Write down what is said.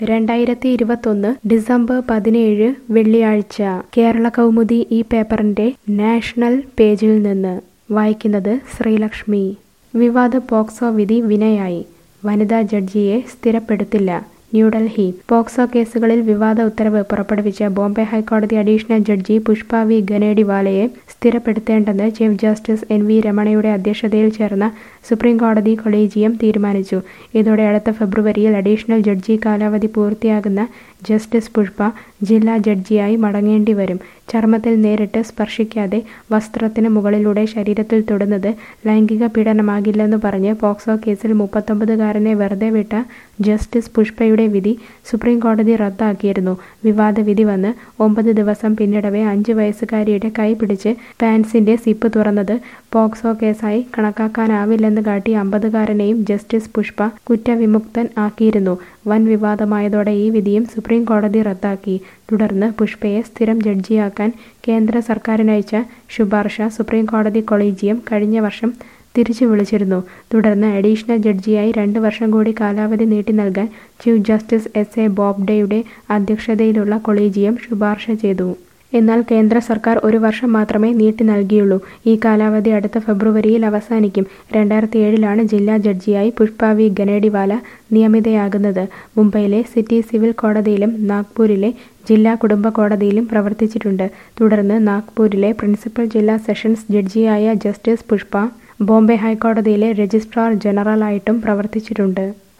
രണ്ടായിരത്തി ഇരുപത്തൊന്ന് ഡിസംബർ പതിനേഴ് വെള്ളിയാഴ്ച കേരള കൗമുദി ഈ പേപ്പറിന്റെ നാഷണൽ പേജിൽ നിന്ന് വായിക്കുന്നത് ശ്രീലക്ഷ്മി വിവാദ പോക്സോ വിധി വിനയായി വനിതാ ജഡ്ജിയെ സ്ഥിരപ്പെടുത്തില്ല ന്യൂഡൽഹി പോക്സോ കേസുകളിൽ വിവാദ ഉത്തരവ് പുറപ്പെടുവിച്ച ബോംബെ ഹൈക്കോടതി അഡീഷണൽ ജഡ്ജി പുഷ്പ വി ഗനേഡിവാലയെ സ്ഥിരപ്പെടുത്തേണ്ടെന്ന് ചീഫ് ജസ്റ്റിസ് എൻ വി രമണയുടെ അധ്യക്ഷതയിൽ ചേർന്ന സുപ്രീം കോടതി കൊളീജിയം തീരുമാനിച്ചു ഇതോടെ അടുത്ത ഫെബ്രുവരിയിൽ അഡീഷണൽ ജഡ്ജി കാലാവധി പൂർത്തിയാകുന്ന ജസ്റ്റിസ് പുഷ്പ ജില്ലാ ജഡ്ജിയായി മടങ്ങേണ്ടി വരും ചർമ്മത്തിൽ നേരിട്ട് സ്പർശിക്കാതെ വസ്ത്രത്തിന് മുകളിലൂടെ ശരീരത്തിൽ തൊടുന്നത് ലൈംഗിക പീഡനമാകില്ലെന്ന് പറഞ്ഞ് പോക്സോ കേസിൽ മുപ്പത്തൊമ്പതുകാരനെ വെറുതെ വിട്ട ജസ്റ്റിസ് പുഷ്പയുടെ വിധി സുപ്രീം കോടതി റദ്ദാക്കിയിരുന്നു വിവാദ വിധി വന്ന് ഒമ്പത് ദിവസം പിന്നിടവേ അഞ്ച് വയസ്സുകാരിയുടെ കൈ പിടിച്ച് പാൻസിന്റെ സിപ്പ് തുറന്നത് പോക്സോ കേസായി കണക്കാക്കാനാവില്ലെന്ന് കാട്ടി അമ്പതുകാരനെയും ജസ്റ്റിസ് പുഷ്പ കുറ്റവിമുക്തൻ ആക്കിയിരുന്നു വൻ വിവാദമായതോടെ ഈ വിധിയും സുപ്രീം കോടതി റദ്ദാക്കി തുടർന്ന് പുഷ്പയെ സ്ഥിരം ജഡ്ജിയാക്കാൻ കേന്ദ്ര സർക്കാരിനയച്ച ശുപാർശ സുപ്രീം കോടതി കൊളീജിയം കഴിഞ്ഞ വർഷം തിരിച്ചു വിളിച്ചിരുന്നു തുടർന്ന് അഡീഷണൽ ജഡ്ജിയായി രണ്ട് വർഷം കൂടി കാലാവധി നീട്ടി നൽകാൻ ചീഫ് ജസ്റ്റിസ് എസ് എ ബോബ്ഡെയുടെ അധ്യക്ഷതയിലുള്ള കൊളീജിയം ശുപാർശ ചെയ്തു എന്നാൽ കേന്ദ്ര സർക്കാർ ഒരു വർഷം മാത്രമേ നീട്ടി നൽകിയുള്ളൂ ഈ കാലാവധി അടുത്ത ഫെബ്രുവരിയിൽ അവസാനിക്കും രണ്ടായിരത്തി ഏഴിലാണ് ജില്ലാ ജഡ്ജിയായി പുഷ്പ വി ഗനേഡിവാല നിയമിതയാകുന്നത് മുംബൈയിലെ സിറ്റി സിവിൽ കോടതിയിലും നാഗ്പൂരിലെ ജില്ലാ കുടുംബ കോടതിയിലും പ്രവർത്തിച്ചിട്ടുണ്ട് തുടർന്ന് നാഗ്പൂരിലെ പ്രിൻസിപ്പൽ ജില്ലാ സെഷൻസ് ജഡ്ജിയായ ജസ്റ്റിസ് പുഷ്പ ബോംബെ ഹൈക്കോടതിയിലെ രജിസ്ട്രാർ ജനറലായിട്ടും പ്രവർത്തിച്ചിട്ടുണ്ട്